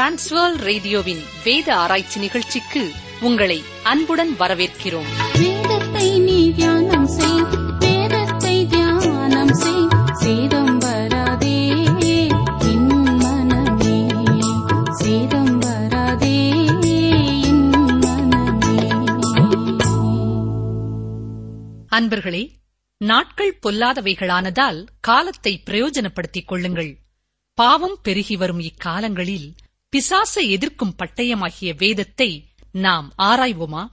transfer ரேடியோவின் வேத ஆராய்ச்சி நிகழ்ச்சிக்கு உங்களை அன்புடன் வரவேற்கிறோம் வேதத்தை நீ தியானம் செய் வேதத்தை தியானம் செய் சேதம் வராதே என் மனமே சேதம் வராதே என் மனமே அன்பர்களே நாட்கள் பொல்லாதவைகளானதால் காலத்தை பிரயோஜனப்படுத்திக் கொள்ளுங்கள் பாவம் பெருகி வரும் இக்காலங்களில் பிசாசை எதிர்க்கும் பட்டயமாகிய வேதத்தை நாம் ஆராய்வோமா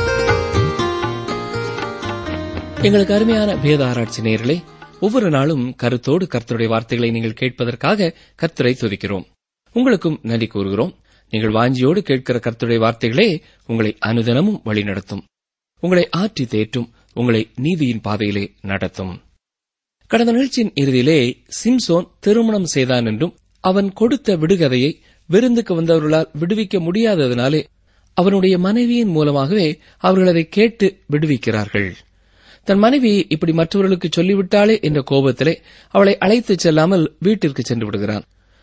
எங்களுக்கு அருமையான வேத ஆராய்ச்சி நேயர்களே ஒவ்வொரு நாளும் கருத்தோடு கர்த்தருடைய வார்த்தைகளை நீங்கள் கேட்பதற்காக கர்த்தரை துதிக்கிறோம் உங்களுக்கும் நன்றி கூறுகிறோம் நீங்கள் வாஞ்சியோடு கேட்கிற கர்த்தருடைய வார்த்தைகளே உங்களை அனுதினமும் வழிநடத்தும் உங்களை ஆற்றி தேற்றும் உங்களை நீதியின் பாதையிலே நடத்தும் கடந்த நிகழ்ச்சியின் இறுதியிலே சிம்சோன் திருமணம் செய்தான் என்றும் அவன் கொடுத்த விடுகதையை விருந்துக்கு வந்தவர்களால் விடுவிக்க முடியாததினாலே அவனுடைய மனைவியின் மூலமாகவே அவர்கள் அதை கேட்டு விடுவிக்கிறார்கள் தன் மனைவி இப்படி மற்றவர்களுக்கு சொல்லிவிட்டாளே என்ற கோபத்திலே அவளை அழைத்துச் செல்லாமல் வீட்டிற்கு சென்று விடுகிறான்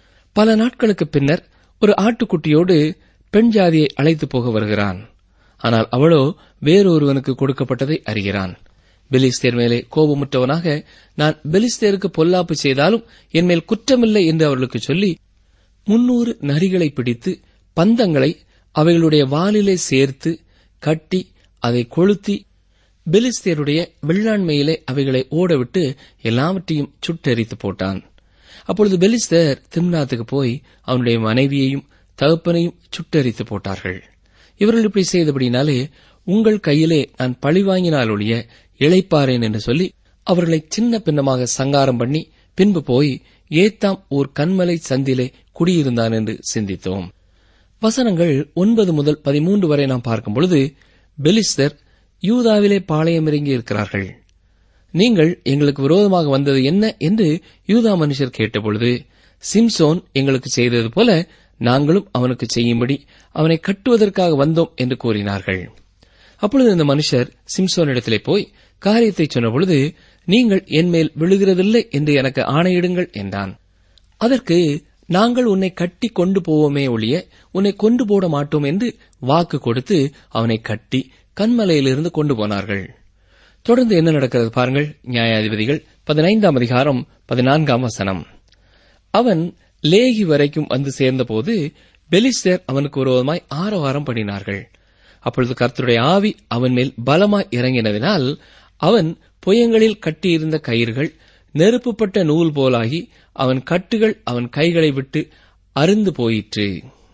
பல நாட்களுக்கு பின்னர் ஒரு ஆட்டுக்குட்டியோடு பெண் ஜாதியை அழைத்து போக வருகிறான் ஆனால் அவளோ வேறொருவனுக்கு கொடுக்கப்பட்டதை அறிகிறான் பெலிஸ்தேர் மேலே கோபமுற்றவனாக நான் பெலிஸ்தேருக்கு பொல்லாப்பு செய்தாலும் என் மேல் குற்றமில்லை என்று அவர்களுக்கு சொல்லி முன்னூறு நரிகளை பிடித்து பந்தங்களை அவைகளுடைய வாலிலே சேர்த்து கட்டி அதை கொளுத்தி பெலிஸ்தேருடைய வெள்ளாண்மையிலே அவைகளை ஓடவிட்டு எல்லாவற்றையும் சுட்டெரித்து போட்டான் அப்பொழுது பெலிஸ்தர் திம்னாத்துக்கு போய் அவனுடைய மனைவியையும் தகப்பனையும் சுட்டெரித்து போட்டார்கள் இவர்கள் இப்படி செய்தபடினாலே உங்கள் கையிலே நான் பழிவாங்கினால் ஒழிய இளைப்பாறேன் என்று சொல்லி அவர்களை சின்ன பின்னமாக சங்காரம் பண்ணி பின்பு போய் ஏத்தாம் ஓர் கண்மலை சந்திலே குடியிருந்தான் என்று சிந்தித்தோம் வசனங்கள் ஒன்பது முதல் பதிமூன்று வரை நாம் பார்க்கும் பொழுது பெலிஸ்தர் யூதாவிலே பாளையம் இறங்கி இருக்கிறார்கள் நீங்கள் எங்களுக்கு விரோதமாக வந்தது என்ன என்று யூதா மனுஷர் கேட்டபொழுது சிம்சோன் எங்களுக்கு செய்தது போல நாங்களும் அவனுக்கு செய்யும்படி அவனை கட்டுவதற்காக வந்தோம் என்று கூறினார்கள் அப்பொழுது இந்த மனுஷர் சிம்சோனிடத்திலே போய் காரியத்தை சொன்னபொழுது நீங்கள் என்மேல் விழுகிறதில்லை என்று எனக்கு ஆணையிடுங்கள் என்றான் அதற்கு நாங்கள் உன்னை கட்டி கொண்டு போவோமே ஒழிய உன்னை கொண்டு போட மாட்டோம் என்று வாக்கு கொடுத்து அவனை கட்டி கண்மலையிலிருந்து கொண்டு போனார்கள் தொடர்ந்து என்ன நடக்கிறது பாருங்கள் நியாயாதிபதிகள் பதினைந்தாம் அதிகாரம் பதினான்காம் வசனம் அவன் லேகி வரைக்கும் வந்து சேர்ந்தபோது பெலிஸ்தர் அவனுக்கு விரோதமாய் ஆரவாரம் பண்ணினார்கள் அப்பொழுது கர்த்தருடைய ஆவி அவன் மேல் பலமாய் இறங்கினதினால் அவன் புயங்களில் கட்டியிருந்த கயிறுகள் நெருப்புப்பட்ட நூல் போலாகி அவன் கட்டுகள் அவன் கைகளை விட்டு அருந்து போயிற்று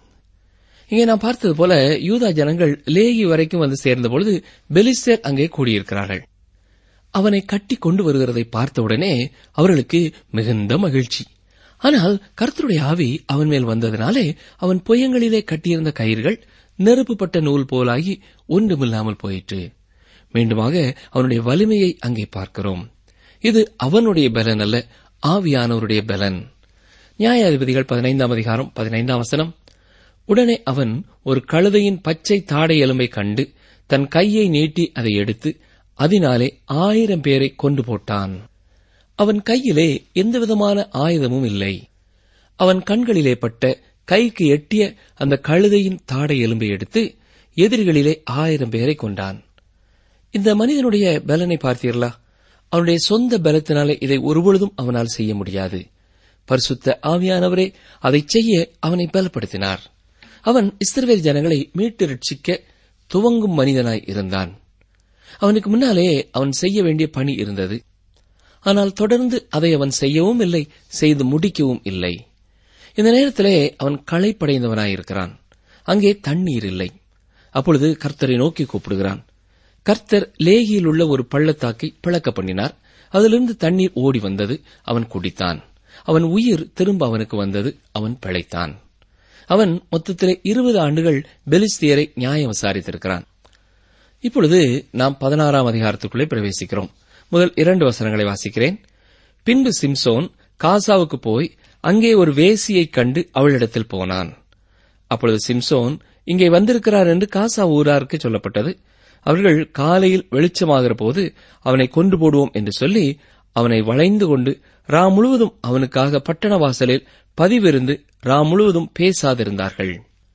இங்கே நாம் பார்த்தது போல யூதா ஜனங்கள் லேகி வரைக்கும் வந்து சேர்ந்தபொழுது பெலிஸ்தர் அங்கே கூடியிருக்கிறார்கள் அவனை கட்டி கொண்டு வருகிறதை பார்த்தவுடனே அவர்களுக்கு மிகுந்த மகிழ்ச்சி ஆனால் கர்த்தருடைய ஆவி அவன் மேல் வந்ததினாலே அவன் புயங்களிலே கட்டியிருந்த கயிறுகள் நெருப்புப்பட்ட நூல் போலாகி ஒன்றுமில்லாமல் போயிற்று மீண்டுமாக அவனுடைய வலிமையை அங்கே பார்க்கிறோம் இது அவனுடைய பலன் அல்ல ஆவியானவருடைய பலன் நியாயாதிபதிகள் பதினைந்தாம் அதிகாரம் பதினைந்தாம் வசனம் உடனே அவன் ஒரு கழுதையின் பச்சை தாடை எலும்பை கண்டு தன் கையை நீட்டி அதை எடுத்து அதனாலே ஆயிரம் பேரை கொண்டு போட்டான் அவன் கையிலே எந்தவிதமான ஆயுதமும் இல்லை அவன் கண்களிலே பட்ட கைக்கு எட்டிய அந்த கழுதையின் தாடை எலும்பை எடுத்து எதிரிகளிலே ஆயிரம் பேரை கொண்டான் இந்த மனிதனுடைய பலனை பார்த்தீர்களா அவனுடைய சொந்த பலத்தினாலே இதை ஒருபொழுதும் அவனால் செய்ய முடியாது பரிசுத்த ஆவியானவரே அதை செய்ய அவனை பலப்படுத்தினார் அவன் இஸ்ரவேல் ஜனங்களை மீட்டு ரட்சிக்க துவங்கும் மனிதனாய் இருந்தான் அவனுக்கு முன்னாலே அவன் செய்ய வேண்டிய பணி இருந்தது ஆனால் தொடர்ந்து அதை அவன் செய்யவும் இல்லை செய்து முடிக்கவும் இல்லை இந்த நேரத்திலே அவன் களைப்படைந்தவனாயிருக்கிறான் அங்கே தண்ணீர் இல்லை அப்பொழுது கர்த்தரை நோக்கி கூப்பிடுகிறான் கர்த்தர் லேகியில் உள்ள ஒரு பள்ளத்தாக்கை பிளக்க பண்ணினார் அதிலிருந்து தண்ணீர் ஓடி வந்தது அவன் குடித்தான் அவன் உயிர் திரும்ப அவனுக்கு வந்தது அவன் பிழைத்தான் அவன் மொத்தத்திலே இருபது ஆண்டுகள் பெலிஸ்தியரை நியாயம் விசாரித்திருக்கிறான் இப்பொழுது நாம் பதினாறாம் அதிகாரத்துக்குள்ளே பிரவேசிக்கிறோம் முதல் இரண்டு வசனங்களை வாசிக்கிறேன் பின்பு சிம்சோன் காசாவுக்கு போய் அங்கே ஒரு வேசியைக் கண்டு அவளிடத்தில் போனான் அப்பொழுது சிம்சோன் இங்கே வந்திருக்கிறார் என்று காசா ஊராருக்கு சொல்லப்பட்டது அவர்கள் காலையில் வெளிச்சமாகிற போது அவனை கொண்டு போடுவோம் என்று சொல்லி அவனை வளைந்து கொண்டு ரா முழுவதும் அவனுக்காக பட்டண வாசலில் பதிவிருந்து ராம் முழுவதும் பேசாதிருந்தார்கள்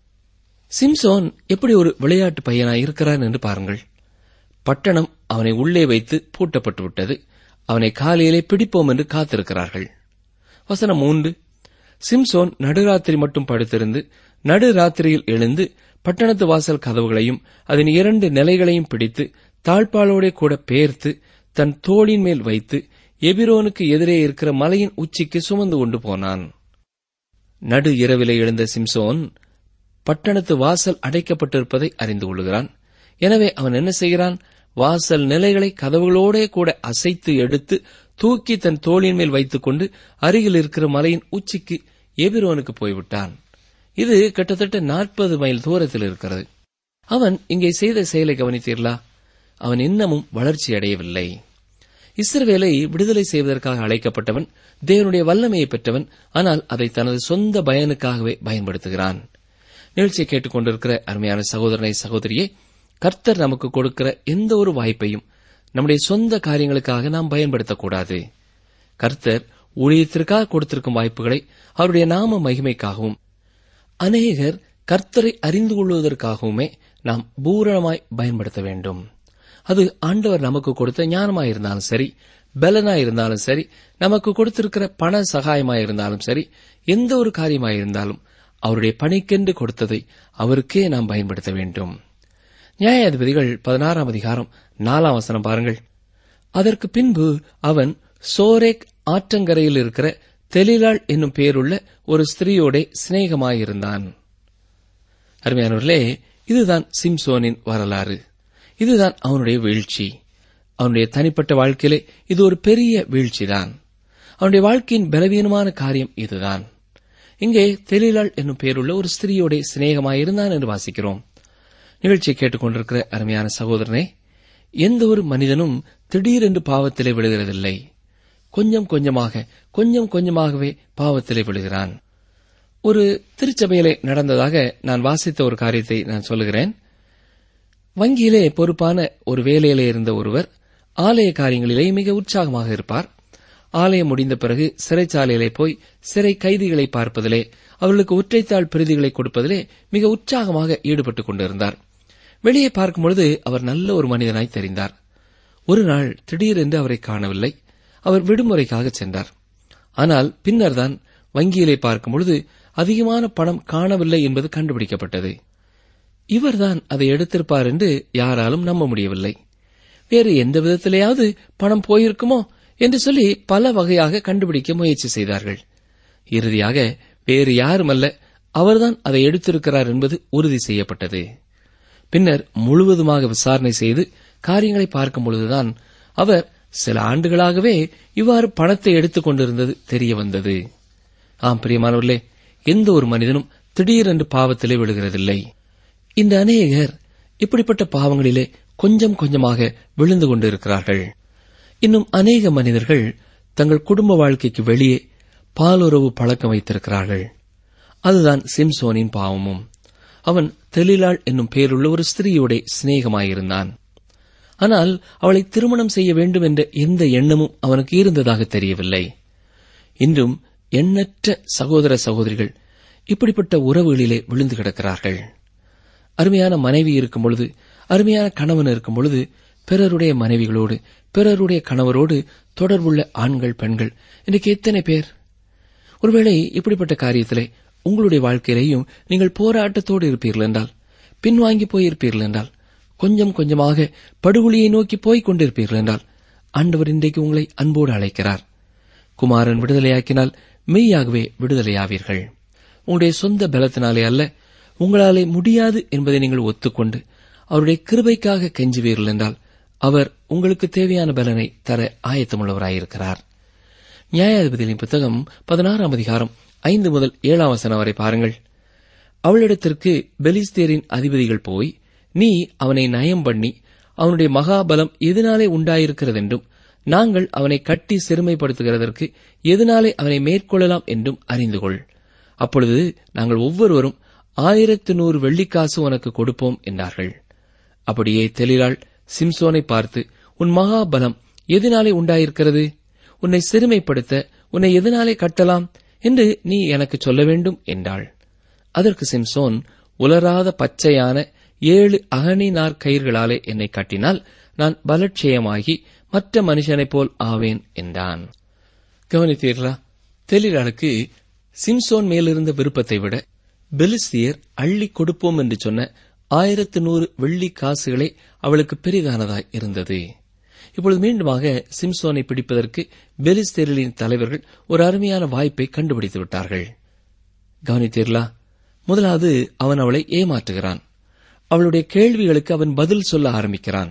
சிம்சோன் எப்படி ஒரு விளையாட்டு பையனாய் இருக்கிறான் என்று பாருங்கள் பட்டணம் அவனை உள்ளே வைத்து பூட்டப்பட்டு விட்டது அவனை காலையிலே பிடிப்போம் என்று காத்திருக்கிறார்கள் வசனம் மூன்று சிம்சோன் நடுராத்திரி மட்டும் படுத்திருந்து நடுராத்திரியில் எழுந்து பட்டணத்து வாசல் கதவுகளையும் அதன் இரண்டு நிலைகளையும் பிடித்து தாழ்பாலோடே கூட பெயர்த்து தன் தோளின் மேல் வைத்து எபிரோனுக்கு எதிரே இருக்கிற மலையின் உச்சிக்கு சுமந்து கொண்டு போனான் நடு இரவிலே எழுந்த சிம்சோன் பட்டணத்து வாசல் அடைக்கப்பட்டிருப்பதை அறிந்து கொள்கிறான் எனவே அவன் என்ன செய்கிறான் வாசல் நிலைகளை கதவுகளோடே கூட அசைத்து எடுத்து தூக்கி தன் தோளின் மேல் வைத்துக் கொண்டு அருகில் இருக்கிற மலையின் உச்சிக்கு எபிரோனுக்கு போய்விட்டான் இது கிட்டத்தட்ட நாற்பது மைல் தூரத்தில் இருக்கிறது அவன் இங்கே செய்த செயலை கவனித்தீர்களா அவன் இன்னமும் வளர்ச்சி அடையவில்லை இஸ்ரவேலை விடுதலை செய்வதற்காக அழைக்கப்பட்டவன் தேவனுடைய வல்லமையை பெற்றவன் ஆனால் அதை தனது சொந்த பயனுக்காகவே பயன்படுத்துகிறான் நிகழ்ச்சியை கேட்டுக்கொண்டிருக்கிற அருமையான சகோதரனை சகோதரியே கர்த்தர் நமக்கு கொடுக்கிற எந்த ஒரு வாய்ப்பையும் நம்முடைய சொந்த காரியங்களுக்காக நாம் பயன்படுத்தக்கூடாது கர்த்தர் ஊழியத்திற்காக கொடுத்திருக்கும் வாய்ப்புகளை அவருடைய நாம மகிமைக்காகவும் அநேகர் கர்த்தரை அறிந்து கொள்வதற்காகவுமே நாம் பூரணமாய் பயன்படுத்த வேண்டும் அது ஆண்டவர் நமக்கு கொடுத்த ஞானமாயிருந்தாலும் சரி பலனாயிருந்தாலும் சரி நமக்கு கொடுத்திருக்கிற பண சகாயமாயிருந்தாலும் சரி எந்த ஒரு காரியமாயிருந்தாலும் அவருடைய பணிக்கென்று கொடுத்ததை அவருக்கே நாம் பயன்படுத்த வேண்டும் நியாயாதிபதிகள் பதினாறாம் அதிகாரம் நாலாம் வசனம் பாருங்கள் அதற்கு பின்பு அவன் சோரேக் ஆற்றங்கரையில் இருக்கிற தெலிலாள் என்னும் பெயருள்ள ஒரு ஸ்திரீயோட சிநேகமாயிருந்தான் அருமையானவர்களே இதுதான் சிம்சோனின் வரலாறு இதுதான் அவனுடைய வீழ்ச்சி அவனுடைய தனிப்பட்ட வாழ்க்கையிலே இது ஒரு பெரிய வீழ்ச்சிதான் அவனுடைய வாழ்க்கையின் பலவீனமான காரியம் இதுதான் இங்கே தெலிலாள் என்னும் பெயருள்ள ஒரு ஸ்திரீயோட சிநேகமாயிருந்தான் என்று வாசிக்கிறோம் நிகழ்ச்சியை கேட்டுக்கொண்டிருக்கிற அருமையான சகோதரனே எந்த ஒரு மனிதனும் திடீரென்று பாவத்திலே விழுகிறதில்லை கொஞ்சம் கொஞ்சமாக கொஞ்சம் கொஞ்சமாகவே பாவத்திலே விழுகிறான் ஒரு திருச்சபையிலே நடந்ததாக நான் வாசித்த ஒரு காரியத்தை நான் சொல்லுகிறேன் வங்கியிலே பொறுப்பான ஒரு வேலையிலே இருந்த ஒருவர் ஆலய காரியங்களிலே மிக உற்சாகமாக இருப்பார் ஆலயம் முடிந்த பிறகு சிறைச்சாலையிலே போய் சிறை கைதிகளை பார்ப்பதிலே அவர்களுக்கு ஒற்றைத்தாள் பிரதிகளை கொடுப்பதிலே மிக உற்சாகமாக ஈடுபட்டுக் கொண்டிருந்தார் வெளியே பார்க்கும்பொழுது அவர் நல்ல ஒரு மனிதனாய் தெரிந்தார் ஒரு நாள் திடீரென்று அவரை காணவில்லை அவர் விடுமுறைக்காக சென்றார் ஆனால் பின்னர்தான் வங்கியிலே பார்க்கும்பொழுது அதிகமான பணம் காணவில்லை என்பது கண்டுபிடிக்கப்பட்டது இவர்தான் அதை எடுத்திருப்பார் என்று யாராலும் நம்ப முடியவில்லை வேறு எந்த விதத்திலேயாவது பணம் போயிருக்குமோ என்று சொல்லி பல வகையாக கண்டுபிடிக்க முயற்சி செய்தார்கள் இறுதியாக வேறு யாருமல்ல அவர்தான் அதை எடுத்திருக்கிறார் என்பது உறுதி செய்யப்பட்டது பின்னர் முழுவதுமாக விசாரணை செய்து காரியங்களை பார்க்கும் பொழுதுதான் அவர் சில ஆண்டுகளாகவே இவ்வாறு பணத்தை எடுத்துக் கொண்டிருந்தது தெரிய வந்தது ஆம் பிரியமானவர்களே எந்த ஒரு மனிதனும் திடீரென்று பாவத்திலே விழுகிறதில்லை இந்த அநேகர் இப்படிப்பட்ட பாவங்களிலே கொஞ்சம் கொஞ்சமாக விழுந்து கொண்டிருக்கிறார்கள் இன்னும் அநேக மனிதர்கள் தங்கள் குடும்ப வாழ்க்கைக்கு வெளியே பாலுறவு பழக்கம் வைத்திருக்கிறார்கள் அதுதான் சிம்சோனின் பாவமும் அவன் தெளிலாள் என்னும் பெயருள்ள ஒரு ஸ்திரீயோட சிநேகமாயிருந்தான் ஆனால் அவளை திருமணம் செய்ய வேண்டும் என்ற எந்த எண்ணமும் அவனுக்கு இருந்ததாக தெரியவில்லை இன்றும் எண்ணற்ற சகோதர சகோதரிகள் இப்படிப்பட்ட உறவுகளிலே விழுந்து கிடக்கிறார்கள் அருமையான மனைவி இருக்கும் பொழுது அருமையான கணவன் இருக்கும் பொழுது பிறருடைய மனைவிகளோடு பிறருடைய கணவரோடு தொடர்புள்ள ஆண்கள் பெண்கள் இன்றைக்கு எத்தனை பேர் ஒருவேளை இப்படிப்பட்ட காரியத்திலே உங்களுடைய வாழ்க்கையிலேயும் நீங்கள் போராட்டத்தோடு இருப்பீர்கள் என்றால் பின்வாங்கி போயிருப்பீர்கள் என்றால் கொஞ்சம் கொஞ்சமாக படுகொலியை நோக்கி போய்க் கொண்டிருப்பீர்கள் என்றால் ஆண்டவர் இன்றைக்கு உங்களை அன்போடு அழைக்கிறார் குமாரன் விடுதலையாக்கினால் மெய்யாகவே விடுதலையாவீர்கள் உங்களுடைய சொந்த பலத்தினாலே அல்ல உங்களாலே முடியாது என்பதை நீங்கள் ஒத்துக்கொண்டு அவருடைய கிருபைக்காக கெஞ்சுவீர்கள் என்றால் அவர் உங்களுக்கு தேவையான பலனை தர ஆயத்தமுள்ளவராயிருக்கிறார் நியாயாதிபதிகளின் புத்தகம் பதினாறாம் அதிகாரம் ஐந்து முதல் ஏழாம் வசனம் வரை பாருங்கள் அவளிடத்திற்கு பெலிஸ்தேரின் அதிபதிகள் போய் நீ அவனை நயம் பண்ணி அவனுடைய மகாபலம் எதனாலே உண்டாயிருக்கிறதென்றும் நாங்கள் அவனை கட்டி சிறுமைப்படுத்துகிறதற்கு எதனாலே அவனை மேற்கொள்ளலாம் என்றும் அறிந்து கொள் அப்பொழுது நாங்கள் ஒவ்வொருவரும் ஆயிரத்து நூறு வெள்ளிக்காசு உனக்கு கொடுப்போம் என்றார்கள் அப்படியே தெளிலாள் சிம்சோனை பார்த்து உன் மகாபலம் எதனாலே உண்டாயிருக்கிறது உன்னை சிறுமைப்படுத்த உன்னை எதனாலே கட்டலாம் என்று நீ எனக்கு சொல்ல வேண்டும் என்றாள் அதற்கு சிம்சோன் உலராத பச்சையான ஏழு அகனி நார் கயிர்களாலே என்னை கட்டினால் நான் பலட்சயமாகி மற்ற மனுஷனைப் போல் ஆவேன் என்றான் கவனித்தீர்களா தெளிலாளுக்கு சிம்சோன் மேலிருந்த விருப்பத்தை விட பெலிஸ்தியர் அள்ளி கொடுப்போம் என்று சொன்ன ஆயிரத்து நூறு வெள்ளி காசுகளே அவளுக்கு பெரிதானதாய் இருந்தது இப்பொழுது மீண்டுமாக சிம்சோனை பிடிப்பதற்கு பெலிஸ்தேரின் தலைவர்கள் ஒரு அருமையான வாய்ப்பை கண்டுபிடித்து விட்டார்கள் கவனித்தீர்களா முதலாவது அவன் அவளை ஏமாற்றுகிறான் அவளுடைய கேள்விகளுக்கு அவன் பதில் சொல்ல ஆரம்பிக்கிறான்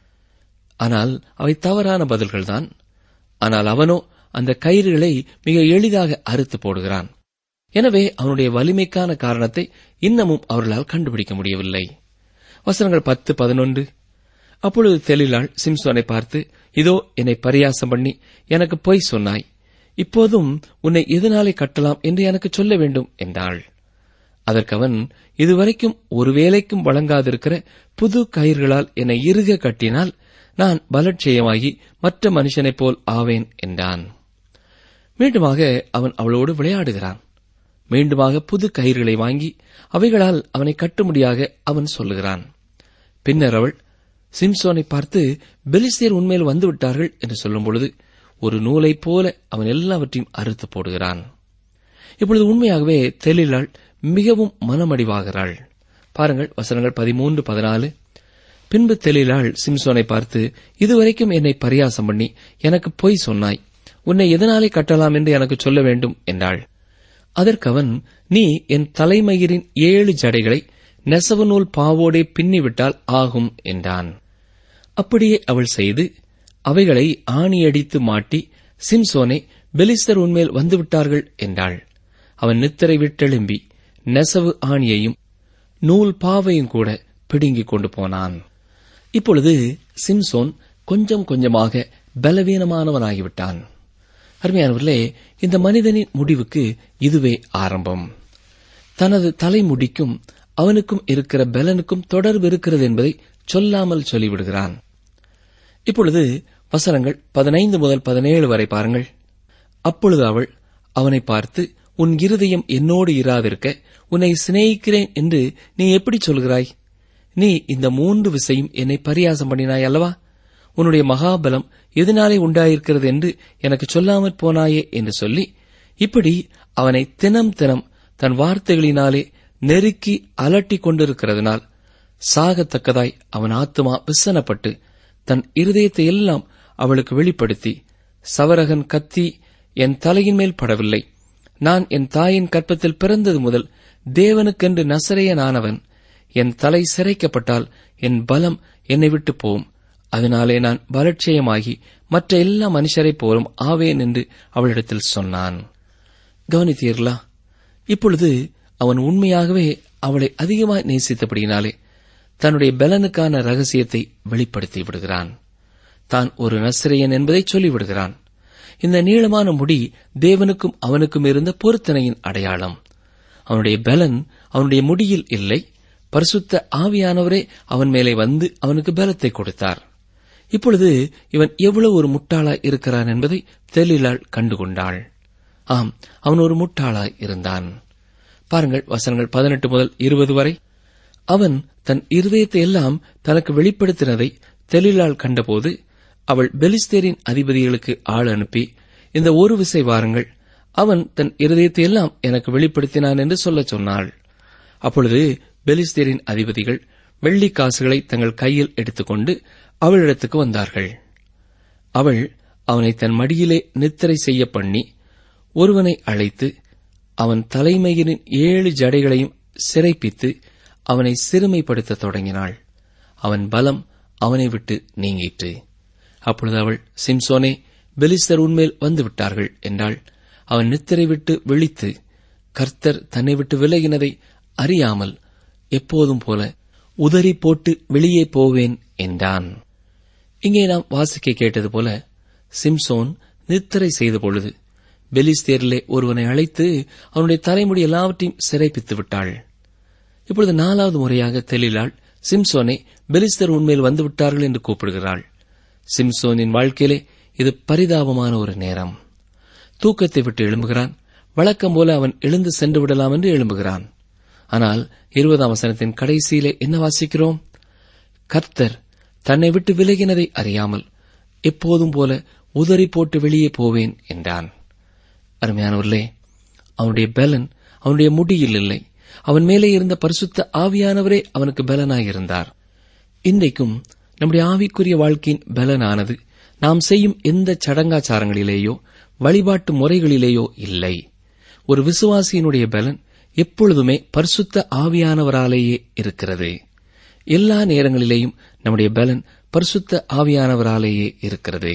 ஆனால் அவை தவறான பதில்கள்தான் ஆனால் அவனோ அந்த கயிறுகளை மிக எளிதாக அறுத்து போடுகிறான் எனவே அவனுடைய வலிமைக்கான காரணத்தை இன்னமும் அவர்களால் கண்டுபிடிக்க முடியவில்லை வசனங்கள் பத்து பதினொன்று அப்பொழுது தெளிலாள் சிம்சோனை பார்த்து இதோ என்னை பரியாசம் பண்ணி எனக்கு பொய் சொன்னாய் இப்போதும் உன்னை எதனாலே கட்டலாம் என்று எனக்கு சொல்ல வேண்டும் என்றாள் அதற்கு அவன் இதுவரைக்கும் ஒரு வேலைக்கும் வழங்காதிருக்கிற புது கயிர்களால் என்னை இறுக கட்டினால் நான் பலட்சயமாகி மற்ற மனுஷனைப் போல் ஆவேன் என்றான் மீண்டுமாக அவன் அவளோடு விளையாடுகிறான் மீண்டுமாக புது கயிறுகளை வாங்கி அவைகளால் அவனை கட்டும்படியாக அவன் சொல்லுகிறான் பின்னர் அவள் சிம்சோனை பார்த்து பெலிஸ்தியர் உண்மையில் வந்துவிட்டார்கள் என்று சொல்லும் பொழுது ஒரு நூலைப் போல அவன் எல்லாவற்றையும் அறுத்து போடுகிறான் இப்பொழுது உண்மையாகவே தெளிலாள் மிகவும் மனமடிவாகிறாள் பாருங்கள் வசனங்கள் பதிமூன்று பதினாலு பின்பு தெளிலாள் சிம்சோனை பார்த்து இதுவரைக்கும் என்னை பரியாசம் பண்ணி எனக்கு பொய் சொன்னாய் உன்னை எதனாலே கட்டலாம் என்று எனக்கு சொல்ல வேண்டும் என்றாள் அதற்கவன் நீ என் தலைமயிரின் ஏழு ஜடைகளை நெசவு நூல் பாவோடே பின்னிவிட்டால் ஆகும் என்றான் அப்படியே அவள் செய்து அவைகளை ஆணியடித்து மாட்டி சிம்சோனை பெலிஸ்தர் உன்மேல் வந்துவிட்டார்கள் என்றாள் அவன் நித்திரை விட்டெழும்பி நெசவு ஆணியையும் நூல் பாவையும் கூட பிடுங்கிக் கொண்டு போனான் இப்பொழுது சிம்சோன் கொஞ்சம் கொஞ்சமாக பலவீனமானவனாகிவிட்டான் அருமையானவர்களே இந்த மனிதனின் முடிவுக்கு இதுவே ஆரம்பம் தனது தலைமுடிக்கும் அவனுக்கும் இருக்கிற பலனுக்கும் தொடர்பு இருக்கிறது என்பதை சொல்லாமல் சொல்லிவிடுகிறான் இப்பொழுது வசனங்கள் பதினைந்து முதல் பதினேழு வரை பாருங்கள் அப்பொழுது அவள் அவனை பார்த்து உன் இருதயம் என்னோடு இராதிருக்க உன்னை சிநேகிக்கிறேன் என்று நீ எப்படி சொல்கிறாய் நீ இந்த மூன்று விசையும் என்னை பரியாசம் பண்ணினாய் அல்லவா உன்னுடைய மகாபலம் எதனாலே உண்டாயிருக்கிறது என்று எனக்கு சொல்லாமற் போனாயே என்று சொல்லி இப்படி அவனை தினம் தினம் தன் வார்த்தைகளினாலே நெருக்கி அலட்டிக் கொண்டிருக்கிறதுனால் சாகத்தக்கதாய் அவன் ஆத்துமா விசனப்பட்டு தன் இருதயத்தை எல்லாம் அவளுக்கு வெளிப்படுத்தி சவரகன் கத்தி என் தலையின் மேல் படவில்லை நான் என் தாயின் கற்பத்தில் பிறந்தது முதல் தேவனுக்கென்று நசரையனானவன் என் தலை சிரைக்கப்பட்டால் என் பலம் என்னை விட்டு போகும் அதனாலே நான் பலட்சயமாகி மற்ற எல்லா மனுஷரைப் போலும் ஆவேன் என்று அவளிடத்தில் சொன்னான் கவனித்தீர்களா இப்பொழுது அவன் உண்மையாகவே அவளை அதிகமாய் நேசித்தபடியினாலே தன்னுடைய பலனுக்கான ரகசியத்தை வெளிப்படுத்தி விடுகிறான் தான் ஒரு நசிரையன் என்பதை சொல்லிவிடுகிறான் இந்த நீளமான முடி தேவனுக்கும் அவனுக்கும் இருந்த பொருத்தனையின் அடையாளம் அவனுடைய பலன் அவனுடைய முடியில் இல்லை பரிசுத்த ஆவியானவரே அவன் மேலே வந்து அவனுக்கு பலத்தை கொடுத்தார் இப்பொழுது இவன் எவ்வளவு ஒரு முட்டாளாய் இருக்கிறான் என்பதை தெளிலாள் கண்டுகொண்டாள் ஆம் அவன் ஒரு முட்டாளாய் இருந்தான் பாருங்கள் வசனங்கள் பதினெட்டு முதல் இருபது வரை அவன் தன் இருதயத்தை எல்லாம் தனக்கு வெளிப்படுத்தினதை தெளிலாள் கண்டபோது அவள் பெலிஸ்தேரின் அதிபதிகளுக்கு ஆள் அனுப்பி இந்த ஒரு விசை வாருங்கள் அவன் தன் இருதயத்தை எல்லாம் எனக்கு வெளிப்படுத்தினான் என்று சொல்லச் சொன்னாள் அப்பொழுது பெலிஸ்தேரின் அதிபதிகள் வெள்ளி காசுகளை தங்கள் கையில் எடுத்துக்கொண்டு அவளிடத்துக்கு வந்தார்கள் அவள் அவனை தன் மடியிலே நித்திரை செய்ய பண்ணி ஒருவனை அழைத்து அவன் தலைமையினின் ஏழு ஜடைகளையும் சிறைப்பித்து அவனை சிறுமைப்படுத்தத் தொடங்கினாள் அவன் பலம் அவனை விட்டு நீங்கிற்று அப்பொழுது அவள் சிம்சோனே பெலிஸ்தர் உன்மேல் வந்து விட்டார்கள் என்றாள் அவன் நித்திரை விட்டு விழித்து கர்த்தர் தன்னை விட்டு விலகினதை அறியாமல் எப்போதும் போல உதறி போட்டு வெளியே போவேன் என்றான் இங்கே நாம் வாசிக்க கேட்டது போல சிம்சோன் நித்திரை செய்த பொழுது பெலிஸ்தேரிலே ஒருவனை அழைத்து அவனுடைய தலைமுடி எல்லாவற்றையும் சிறைப்பித்து விட்டாள் இப்பொழுது நாலாவது முறையாக தெளிலாள் சிம்சோனை பெலிஸ்தர் உண்மையில் வந்து விட்டார்கள் என்று கூப்பிடுகிறாள் சிம்சோனின் வாழ்க்கையிலே இது பரிதாபமான ஒரு நேரம் தூக்கத்தை விட்டு எழும்புகிறான் வழக்கம் போல அவன் எழுந்து சென்று விடலாம் என்று எழும்புகிறான் ஆனால் இருபதாம் வசனத்தின் கடைசியிலே என்ன வாசிக்கிறோம் கர்த்தர் தன்னை விட்டு விலகினதை அறியாமல் எப்போதும் போல உதறி போட்டு வெளியே போவேன் என்றான் அருமையானவர்களே அவனுடைய பலன் அவனுடைய முடியில் இல்லை அவன் மேலே இருந்த பரிசுத்த ஆவியானவரே அவனுக்கு பலனாயிருந்தார் இன்றைக்கும் நம்முடைய ஆவிக்குரிய வாழ்க்கையின் பலனானது நாம் செய்யும் எந்த சடங்காச்சாரங்களிலேயோ வழிபாட்டு முறைகளிலேயோ இல்லை ஒரு விசுவாசியினுடைய பலன் எப்பொழுதுமே பரிசுத்த ஆவியானவராலேயே இருக்கிறது எல்லா நேரங்களிலேயும் நம்முடைய பலன் பரிசுத்த ஆவியானவராலேயே இருக்கிறது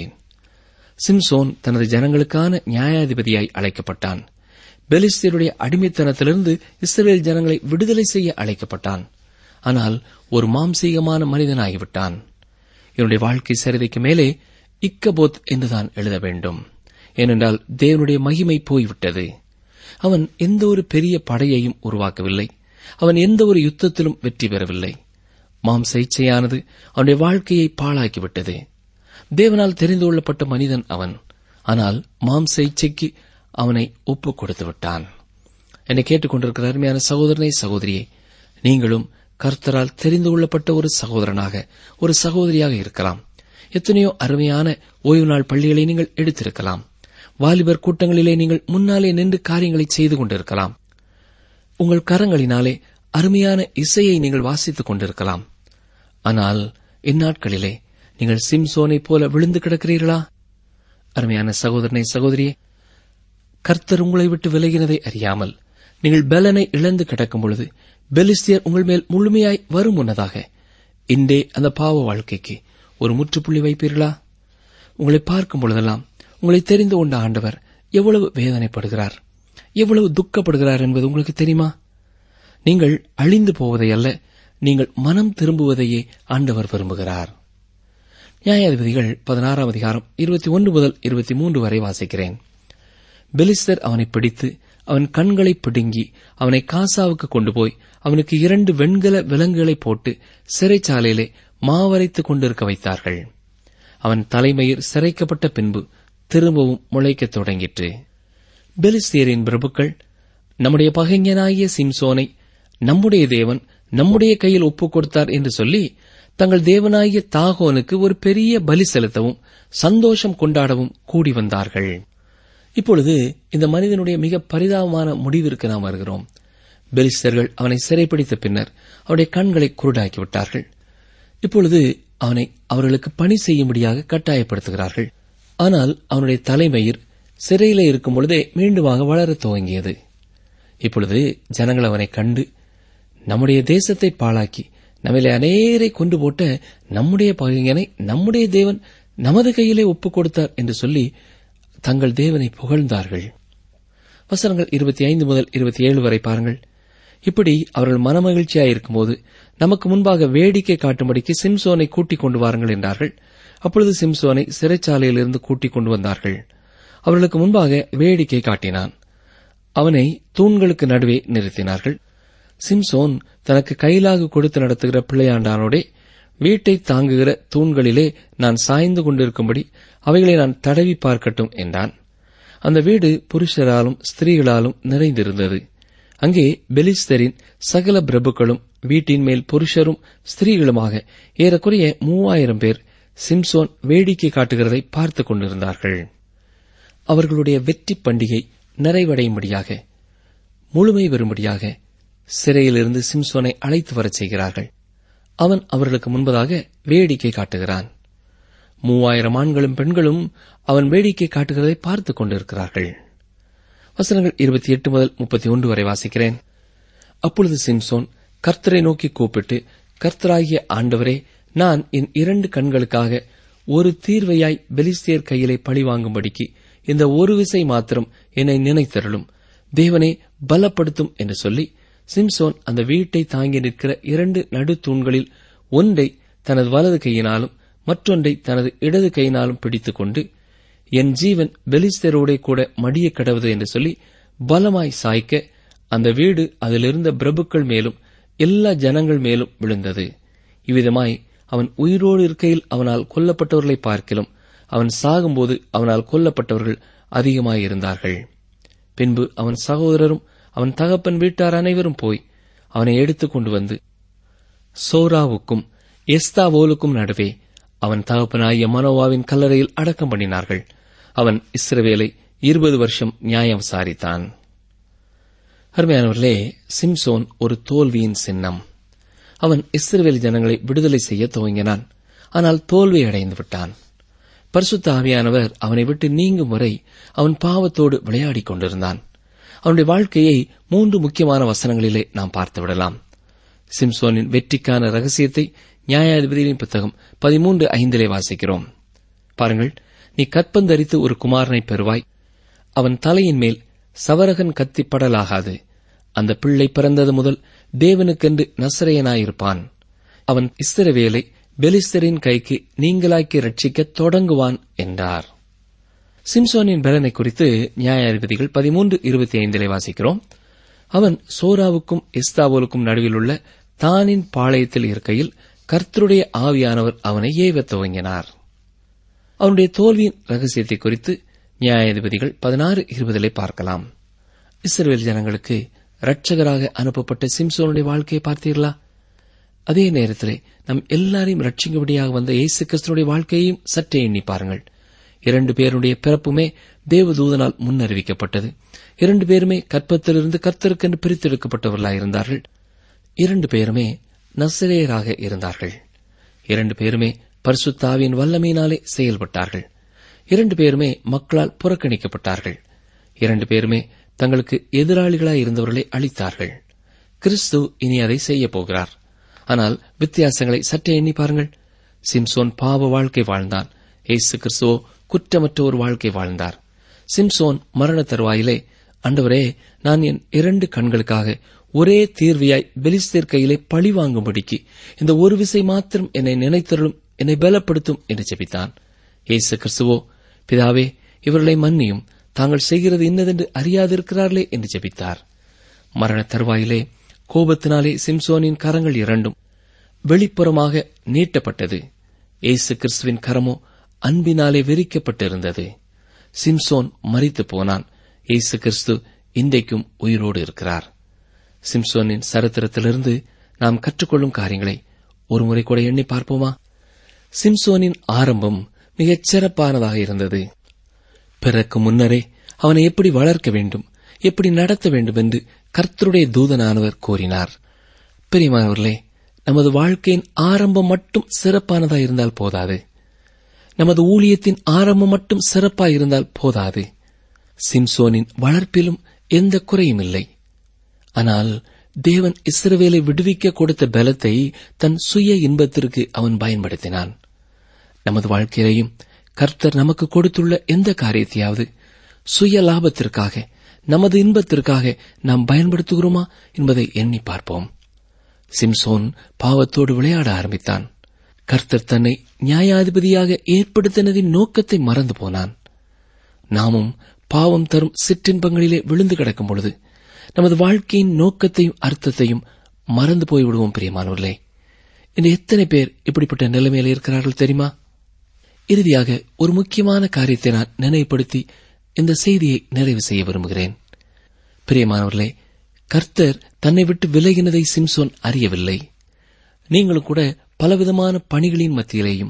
சிம்சோன் தனது ஜனங்களுக்கான நியாயாதிபதியாய் அழைக்கப்பட்டான் பெலிஸ்தீருடைய அடிமைத்தனத்திலிருந்து இஸ்ரேல் ஜனங்களை விடுதலை செய்ய அழைக்கப்பட்டான் ஆனால் ஒரு மாம்சீகமான மனிதனாகிவிட்டான் இவனுடைய வாழ்க்கை சரிதைக்கு மேலே இக்கபோத் என்றுதான் எழுத வேண்டும் ஏனென்றால் தேவனுடைய மகிமை போய்விட்டது அவன் எந்த ஒரு பெரிய படையையும் உருவாக்கவில்லை அவன் எந்த ஒரு யுத்தத்திலும் வெற்றி பெறவில்லை மாம்ச இச்சையானது அவனுடைய வாழ்க்கையை பாழாக்கிவிட்டது தேவனால் தெரிந்து கொள்ளப்பட்ட மனிதன் அவன் ஆனால் மாம்ச இச்சைக்கு அவனை ஒப்புக் கொடுத்து விட்டான் என்னை கேட்டுக்கொண்டிருக்கிற அருமையான சகோதரனை சகோதரியே நீங்களும் கர்த்தரால் தெரிந்து கொள்ளப்பட்ட ஒரு சகோதரனாக ஒரு சகோதரியாக இருக்கலாம் எத்தனையோ அருமையான ஓய்வு நாள் பள்ளிகளை நீங்கள் எடுத்திருக்கலாம் வாலிபர் கூட்டங்களிலே நீங்கள் முன்னாலே நின்று காரியங்களை செய்து கொண்டிருக்கலாம் உங்கள் கரங்களினாலே அருமையான இசையை நீங்கள் வாசித்துக் கொண்டிருக்கலாம் ஆனால் இந்நாட்களிலே நீங்கள் சிம்சோனைப் போல விழுந்து கிடக்கிறீர்களா அருமையான சகோதரனை சகோதரியே கர்த்தர் உங்களை விட்டு விலகினதை அறியாமல் நீங்கள் பலனை இழந்து கிடக்கும் பொழுது பெலிஸ்தியர் உங்கள் மேல் முழுமையாய் வரும் முன்னதாக இன்றே அந்த பாவ வாழ்க்கைக்கு ஒரு முற்றுப்புள்ளி வைப்பீர்களா உங்களை பார்க்கும் பொழுதெல்லாம் உங்களை தெரிந்து கொண்ட ஆண்டவர் எவ்வளவு வேதனைப்படுகிறார் எவ்வளவு துக்கப்படுகிறார் என்பது உங்களுக்கு தெரியுமா நீங்கள் அழிந்து போவதை அல்ல நீங்கள் மனம் திரும்புவதையே ஆண்டவர் விரும்புகிறார் நியாயாதிபதிகள் பதினாறாம் அதிகாரம் இருபத்தி ஒன்று முதல் இருபத்தி மூன்று வரை வாசிக்கிறேன் பெலிஸ்தர் அவனை பிடித்து அவன் கண்களை பிடுங்கி அவனை காசாவுக்கு கொண்டு போய் அவனுக்கு இரண்டு வெண்கல விலங்குகளை போட்டு சிறைச்சாலையிலே மாவரைத்துக் கொண்டிருக்க வைத்தார்கள் அவன் தலைமயிர் சிறைக்கப்பட்ட பின்பு திரும்பவும் முளைக்கத் தொடங்கிற்று பெலிஸ்தியரின் பிரபுக்கள் நம்முடைய பகைஞனாகிய சிம்சோனை நம்முடைய தேவன் நம்முடைய கையில் ஒப்புக் கொடுத்தார் என்று சொல்லி தங்கள் தேவனாகிய தாகோனுக்கு ஒரு பெரிய பலி செலுத்தவும் சந்தோஷம் கொண்டாடவும் கூடி வந்தார்கள் இப்பொழுது இந்த மனிதனுடைய மிக பரிதாபமான முடிவிற்கு நாம் வருகிறோம் பெலிஸ்தர்கள் அவனை சிறைப்பிடித்த பின்னர் அவருடைய கண்களை குருடாக்கி விட்டார்கள் இப்பொழுது அவனை அவர்களுக்கு பணி செய்யும்படியாக கட்டாயப்படுத்துகிறார்கள் ஆனால் அவனுடைய தலைமயிர் சிறையிலே இருக்கும் பொழுதே மீண்டுமாக வளரத் துவங்கியது இப்பொழுது ஜனங்கள் அவனை கண்டு நம்முடைய தேசத்தை பாழாக்கி நம்மிலே அநேரை கொண்டு போட்ட நம்முடைய பகைஞனை நம்முடைய தேவன் நமது கையிலே ஒப்புக் கொடுத்தார் என்று சொல்லி தங்கள் தேவனை புகழ்ந்தார்கள் வசனங்கள் இருபத்தி ஐந்து முதல் இருபத்தி ஏழு வரை பாருங்கள் இப்படி அவர்கள் மனமகிழ்ச்சியாயிருக்கும்போது நமக்கு முன்பாக வேடிக்கை காட்டும்படிக்கு சிம்சோனை கூட்டிக் கொண்டு வாருங்கள் என்றார்கள் அப்பொழுது சிம்சோனை சிறைச்சாலையிலிருந்து கூட்டிக் கொண்டு வந்தார்கள் அவர்களுக்கு முன்பாக வேடிக்கை காட்டினான் அவனை தூண்களுக்கு நடுவே நிறுத்தினார்கள் சிம்சோன் தனக்கு கையிலாக கொடுத்து நடத்துகிற பிள்ளையாண்டானோடே வீட்டை தாங்குகிற தூண்களிலே நான் சாய்ந்து கொண்டிருக்கும்படி அவைகளை நான் தடவி பார்க்கட்டும் என்றான் அந்த வீடு புருஷராலும் ஸ்திரீகளாலும் நிறைந்திருந்தது அங்கே பெலிஸ்தரின் சகல பிரபுக்களும் வீட்டின் மேல் புருஷரும் ஸ்திரீகளுமாக ஏறக்குறைய மூவாயிரம் பேர் சிம்சோன் வேடிக்கை காட்டுகிறதை பார்த்துக் கொண்டிருந்தார்கள் அவர்களுடைய வெற்றி பண்டிகை நிறைவடையும்படியாக முழுமை வரும்படியாக சிறையிலிருந்து சிம்சோனை அழைத்து வரச் செய்கிறார்கள் அவன் அவர்களுக்கு முன்பதாக வேடிக்கை காட்டுகிறான் மூவாயிரம் ஆண்களும் பெண்களும் அவன் வேடிக்கை காட்டுகிறதை பார்த்துக் கொண்டிருக்கிறார்கள் வசனங்கள் இருபத்தி எட்டு முதல் முப்பத்தி ஒன்று வரை வாசிக்கிறேன் அப்பொழுது சிம்சோன் கர்த்தரை நோக்கி கூப்பிட்டு கர்த்தராகிய ஆண்டவரே நான் என் இரண்டு கண்களுக்காக ஒரு தீர்வையாய் பெலிஸ்தியர் கையிலே பழி வாங்கும்படிக்கு இந்த ஒரு விசை மாத்திரம் என்னை நினைத்தருளும் தேவனே பலப்படுத்தும் என்று சொல்லி சிம்சோன் அந்த வீட்டை தாங்கி நிற்கிற இரண்டு நடுத்தூண்களில் ஒன்றை தனது வலது கையினாலும் மற்றொன்றை தனது இடது கையினாலும் பிடித்துக் கொண்டு என் ஜீவன் பெலிஸ்தரோடே கூட மடிய கடவுது என்று சொல்லி பலமாய் சாய்க்க அந்த வீடு அதிலிருந்த பிரபுக்கள் மேலும் எல்லா ஜனங்கள் மேலும் விழுந்தது இவ்விதமாய் அவன் உயிரோடு இருக்கையில் அவனால் கொல்லப்பட்டவர்களை பார்க்கிலும் அவன் சாகும்போது அவனால் கொல்லப்பட்டவர்கள் அதிகமாயிருந்தார்கள் பின்பு அவன் சகோதரரும் அவன் தகப்பன் வீட்டார் அனைவரும் போய் அவனை எடுத்துக் கொண்டு வந்து சோராவுக்கும் எஸ்தாவோலுக்கும் நடுவே அவன் தகப்பனாகிய மனோவாவின் கல்லறையில் அடக்கம் பண்ணினார்கள் அவன் இஸ்ரவேலை இருபது வருஷம் நியாயம் விசாரித்தான் அருமையானவர்களே சிம்சோன் ஒரு தோல்வியின் சின்னம் அவன் இஸ்ரவேல் ஜனங்களை விடுதலை செய்ய துவங்கினான் ஆனால் தோல்வி அடைந்து விட்டான் பரிசுத்த ஆவியானவர் அவனை விட்டு நீங்கும் வரை அவன் பாவத்தோடு விளையாடிக் கொண்டிருந்தான் அவனுடைய வாழ்க்கையை மூன்று முக்கியமான வசனங்களிலே நாம் பார்த்து விடலாம் சிம்சோனின் வெற்றிக்கான ரகசியத்தை நியாயாதிபதியின் புத்தகம் பதிமூன்று ஐந்திலே வாசிக்கிறோம் பாருங்கள் நீ கற்பந்தரித்து ஒரு குமாரனை பெறுவாய் அவன் தலையின் மேல் சவரகன் கத்திப்படலாகாது அந்த பிள்ளை பிறந்தது முதல் தேவனுக்கென்று நசரையனாயிருப்பான் அவன் இஸ்ரவேலை பெலிஸ்தரின் கைக்கு நீங்களாக்கி ரட்சிக்க தொடங்குவான் என்றார் சிம்சோனின் பலனை குறித்து நியாயாதிபதிகள் பதிமூன்று இருபத்தி ஐந்திலே வாசிக்கிறோம் அவன் சோராவுக்கும் எஸ்தாவோலுக்கும் நடுவில் உள்ள தானின் பாளையத்தில் இருக்கையில் கர்த்தருடைய ஆவியானவர் அவனை ஏவத் துவங்கினார் அவனுடைய தோல்வியின் ரகசியத்தை குறித்து நியாயாதிபதிகள் பதினாறு இருபதிலே பார்க்கலாம் இஸ்ரேல் ஜனங்களுக்கு ரட்சகராக அனுப்பப்பட்ட சிம்சோனுடைய வாழ்க்கையை பார்த்தீர்களா அதே நேரத்திலே நம் எல்லாரையும் ரட்சிக்கும்படியாக வந்த இயேசு கிறிஸ்துனுடைய வாழ்க்கையையும் சற்றே எண்ணி பாருங்கள் இரண்டு பேருடைய பிறப்புமே தேவதூதனால் முன்னறிவிக்கப்பட்டது இரண்டு பேருமே கற்பத்திலிருந்து கர்த்தருக்கென்று பிரித்தெடுக்கப்பட்டவர்களாயிருந்தார்கள் இரண்டு பேருமே நசிரேயராக இருந்தார்கள் இரண்டு பேருமே பரிசுத்தாவின் வல்லமையினாலே செயல்பட்டார்கள் இரண்டு பேருமே மக்களால் புறக்கணிக்கப்பட்டார்கள் இரண்டு பேருமே தங்களுக்கு எதிராளிகளாய் இருந்தவர்களை அழித்தார்கள் கிறிஸ்து இனி அதை செய்யப் போகிறார் ஆனால் வித்தியாசங்களை சற்றே எண்ணி பாருங்கள் சிம்சோன் பாவ வாழ்க்கை வாழ்ந்தான் ஏசு கிறிஸ்துவோ குற்றமற்ற ஒரு வாழ்க்கை வாழ்ந்தார் சிம்சோன் மரண தருவாயிலே அண்டவரே நான் என் இரண்டு கண்களுக்காக ஒரே தீர்வியாய் பெலிஸ்தேர் கையிலே பழி வாங்கும்படிக்கு இந்த ஒரு விசை மாத்திரம் என்னை நினைத்தருளும் என்னை பலப்படுத்தும் என்று ஜெபித்தான் ஏசு கிறிஸ்துவோ பிதாவே இவர்களை மன்னியும் தாங்கள் செய்கிறது இன்னதென்று அறியாதிருக்கிறார்களே என்று ஜெபித்தார் மரண தருவாயிலே கோபத்தினாலே சிம்சோனின் கரங்கள் இரண்டும் வெளிப்புறமாக நீட்டப்பட்டது ஏசு கிறிஸ்துவின் கரமோ அன்பினாலே விரிக்கப்பட்டிருந்தது சிம்சோன் மறித்து போனான் ஏசு கிறிஸ்து இன்றைக்கும் உயிரோடு இருக்கிறார் சிம்சோனின் சரித்திரத்திலிருந்து நாம் கற்றுக்கொள்ளும் காரியங்களை ஒருமுறை கூட எண்ணி பார்ப்போமா சிம்சோனின் ஆரம்பம் மிகச் சிறப்பானதாக இருந்தது பிறக்கு முன்னரே அவனை எப்படி வளர்க்க வேண்டும் எப்படி நடத்த வேண்டும் என்று கர்த்தருடைய தூதனானவர் கூறினார் பெரியமானவர்களே நமது வாழ்க்கையின் ஆரம்பம் மட்டும் சிறப்பானதா இருந்தால் போதாது நமது ஊழியத்தின் ஆரம்பம் மட்டும் சிறப்பாய் இருந்தால் போதாது சிம்சோனின் வளர்ப்பிலும் எந்த குறையும் இல்லை ஆனால் தேவன் இஸ்ரவேலை விடுவிக்க கொடுத்த பலத்தை தன் சுய இன்பத்திற்கு அவன் பயன்படுத்தினான் நமது வாழ்க்கையிலையும் கர்த்தர் நமக்கு கொடுத்துள்ள எந்த காரியத்தையாவது சுய லாபத்திற்காக நமது இன்பத்திற்காக நாம் பயன்படுத்துகிறோமா என்பதை எண்ணி பார்ப்போம் சிம்சோன் பாவத்தோடு விளையாட ஆரம்பித்தான் கர்த்தர் தன்னை நியாயாதிபதியாக ஏற்படுத்தினதின் நோக்கத்தை மறந்து போனான் நாமும் பாவம் தரும் சிற்றின்பங்களிலே விழுந்து கிடக்கும் பொழுது நமது வாழ்க்கையின் நோக்கத்தையும் அர்த்தத்தையும் மறந்து போய்விடுவோம் பிரியமானவர்களே இன்று எத்தனை பேர் இப்படிப்பட்ட நிலைமையில் இருக்கிறார்கள் தெரியுமா இறுதியாக ஒரு முக்கியமான காரியத்தை நான் நினைவுபடுத்தி இந்த செய்தியை நிறைவு செய்ய விரும்புகிறேன் பிரியமானவர்களே கர்த்தர் தன்னை விட்டு விலகினதை சிம்சோன் அறியவில்லை நீங்களும் கூட பலவிதமான பணிகளின் மத்தியிலேயும்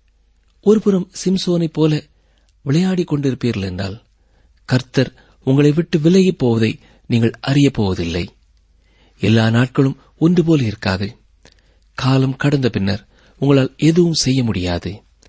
ஒருபுறம் சிம்சோனைப் போல விளையாடிக் கொண்டிருப்பீர்கள் என்றால் கர்த்தர் உங்களை விட்டு விலகிப் போவதை நீங்கள் அறியப் போவதில்லை எல்லா நாட்களும் ஒன்று போல இருக்காது காலம் கடந்த பின்னர் உங்களால் எதுவும் செய்ய முடியாது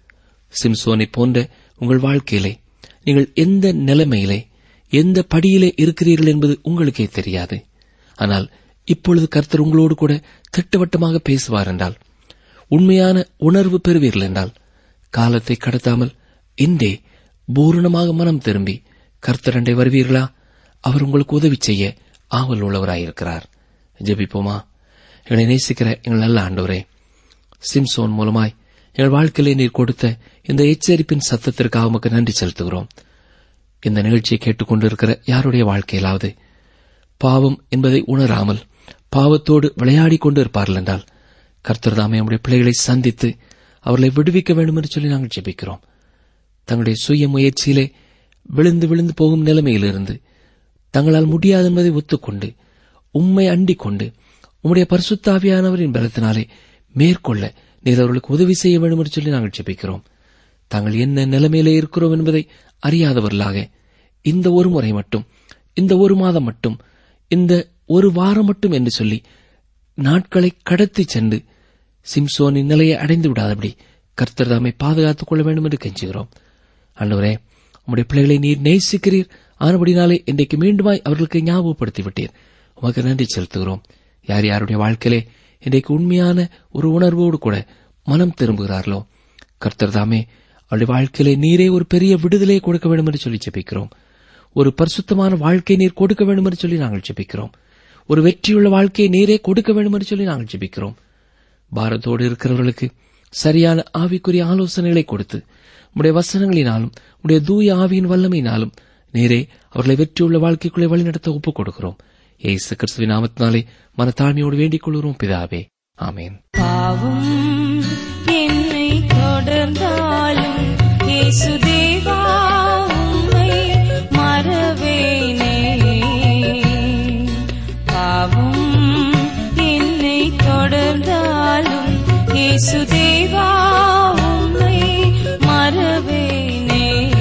சிம்சோனை போன்ற உங்கள் வாழ்க்கையிலே நீங்கள் எந்த நிலைமையிலே எந்த படியிலே இருக்கிறீர்கள் என்பது உங்களுக்கே தெரியாது ஆனால் இப்பொழுது கர்த்தர் உங்களோடு கூட திட்டவட்டமாக பேசுவார் என்றால் உண்மையான உணர்வு பெறுவீர்கள் என்றால் காலத்தை கடத்தாமல் இன்றே பூரணமாக மனம் திரும்பி கர்த்தரண்டை வருவீர்களா அவர் உங்களுக்கு உதவி செய்ய ஆவல் உள்ளவராயிருக்கிறார் ஜெபிப்போமா எங்களை நேசிக்கிற எங்கள் நல்ல ஆண்டவரே சிம்சோன் மூலமாய் எங்கள் வாழ்க்கையிலே நீர் கொடுத்த இந்த எச்சரிப்பின் சத்தத்திற்காக உமக்கு நன்றி செலுத்துகிறோம் இந்த நிகழ்ச்சியை கேட்டுக்கொண்டிருக்கிற யாருடைய வாழ்க்கையிலாவது பாவம் என்பதை உணராமல் பாவத்தோடு விளையாடிக் கொண்டு இருப்பார்கள் என்றால் கர்த்தர் தாமே நம்முடைய பிள்ளைகளை சந்தித்து அவர்களை விடுவிக்க வேண்டும் என்று சொல்லி நாங்கள் ஜெபிக்கிறோம் தங்களுடைய சுய முயற்சியிலே விழுந்து விழுந்து போகும் நிலைமையிலிருந்து தங்களால் முடியாது என்பதை ஒத்துக்கொண்டு உம்மை அண்டிக் கொண்டு உம்முடைய பரிசுத்தாவியானவரின் பலத்தினாலே மேற்கொள்ள நீர் அவர்களுக்கு உதவி செய்ய வேண்டும் என்று சொல்லி நாங்கள் ஜெபிக்கிறோம் தாங்கள் என்ன நிலைமையிலே இருக்கிறோம் என்பதை அறியாதவர்களாக இந்த ஒரு முறை மட்டும் இந்த ஒரு மாதம் மட்டும் இந்த ஒரு வாரம் மட்டும் என்று சொல்லி நாட்களை கடத்தி சென்று சிம்சோனின் நிலையை அடைந்து விடாதபடி கர்த்தர் தாமை பாதுகாத்துக் கொள்ள வேண்டும் என்று கெஞ்சுகிறோம் அன்றுவரே உம்முடைய பிள்ளைகளை நீர் நேசிக்கிறீர் ஆனபடினாலே இன்றைக்கு மீண்டுமாய் அவர்களுக்கு ஞாபகப்படுத்தி விட்டீர் உமக்கு நன்றி செலுத்துகிறோம் யார் யாருடைய வாழ்க்கையிலே இன்றைக்கு உண்மையான ஒரு உணர்வோடு கூட மனம் திரும்புகிறார்களோ கர்த்தர் தாமே அவருடைய வாழ்க்கையிலே நீரே ஒரு பெரிய விடுதலையை கொடுக்க வேண்டும் என்று சொல்லி ஜெபிக்கிறோம் ஒரு பரிசுத்தமான வாழ்க்கை நீர் கொடுக்க வேண்டும் என்று சொல்லி நாங்கள் ஜெபிக்கிறோம் ஒரு வெற்றியுள்ள வாழ்க்கையை நீரே கொடுக்க வேண்டும் என்று சொல்லி நாங்கள் ஜெபிக்கிறோம் பாரத்தோடு இருக்கிறவர்களுக்கு சரியான ஆவிக்குரிய ஆலோசனைகளை கொடுத்து உடைய வசனங்களினாலும் உடைய தூய ஆவியின் வல்லமையினாலும் நேரே அவர்களை வெற்றியுள்ள வாழ்க்கைக்குள்ளே வழிநடத்த ஒப்புக் கொடுக்கிறோம் ஏசு கிறிஸ்துவின் நாமத்தினாலே மனத்தாழ்மையோடு வேண்டிக் கொள்கிறோம் பிதாவே ஆமேன் பாவம் என்னை தொடர்ந்தாலும் இயேசு தேவா உம்மை மறவேனே பாவம் என்னை தொடர்ந்தாலும் இயேசு தேவா உம்மை மறவேனே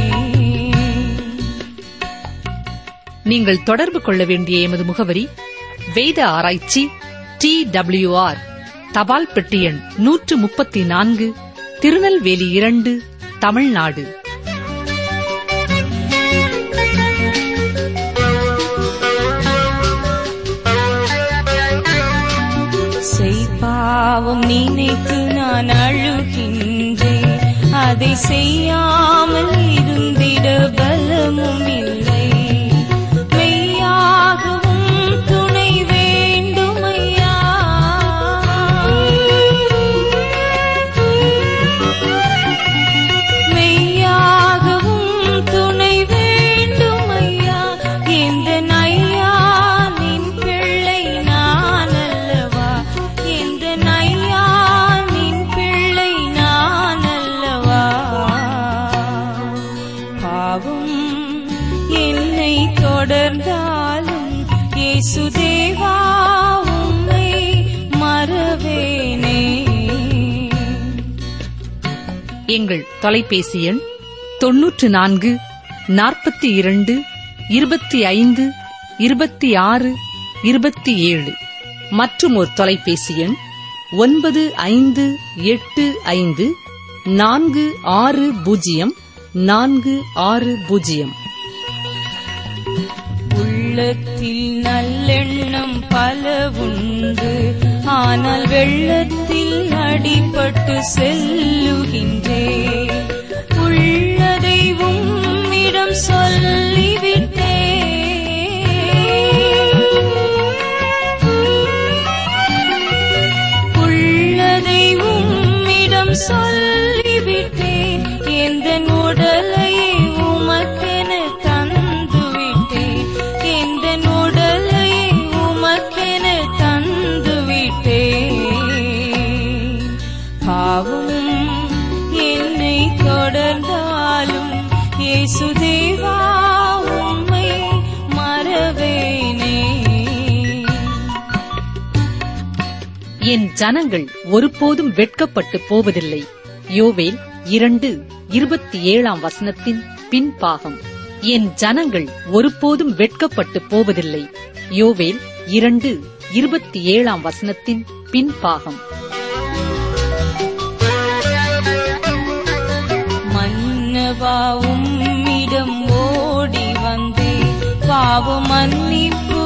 நீங்கள் தொடர்பு கொள்ள வேண்டிய எமது முகவரி வேத ஆராய்ச்சி டி டபிள்யூஆர் தபால் பெட்டி எண் நூற்று முப்பத்தி நான்கு திருநெல்வேலி இரண்டு தமிழ்நாடு செய்பாவம் நினைத்து நான் அழுகின்றேன் அதை செய்யாமல் இருந்திட பலமும் இல்லை மெய்யாகவும் துணை வேண்டுமையா மெய்யாகவும் துணை வேண்டுமையா இந்த நையா நின் பிள்ளை நான் அல்லவா இந்த நையா நின் பிள்ளை நான் அல்லவா பாவம் என்னை தொடர்ந்தாலும் இயேசுதேவா உம்மை மறவேனே எங்கள் தொலைபேசி எண் தொன்னூற்று நான்கு நாற்பத்தி இரண்டு இருபத்தி ஐந்து இருபத்தி ஆறு இருபத்தி ஏழு மற்றும் ஒரு தொலைபேசி எண் ஒன்பது ஐந்து எட்டு ஐந்து நான்கு ஆறு பூஜ்ஜியம் நான்கு ஆறு பூஜ்ஜியம் உள்ளத்தில் நல்லெண்ணம் பல உண்டு ஆனால் வெள்ளத்தில் அடிபட்டு செல்லுகின்றே உள்ளதை உம்மிடம் சொல்லிவிட்டே உள்ளதை உம்மிடம் சொல்லிவிட்டேன் எந்த உடலையை உமக்கென தந்துவிட்டேன் எந்த உடலையை உமக்கென தந்துவிட்டேன் பாவம் என்னை தொடர்ந்தாலும் இயேசுதேவா உம்மை மறவேனே என் ஜனங்கள் ஒருபோதும் வெட்கப்பட்டு போவதில்லை யோவேல் இரண்டு இருபத்தி ஏழாம் வசனத்தின் பின்பாகம் என் ஜனங்கள் ஒருபோதும் வெட்கப்பட்டு போவதில்லை யோவேல் இரண்டு இருபத்தி ஏழாம் வசனத்தின் பின்பாகம் மன்னவா உம்மிடம் ஓடி வந்தே பாவ மன்னிப்பு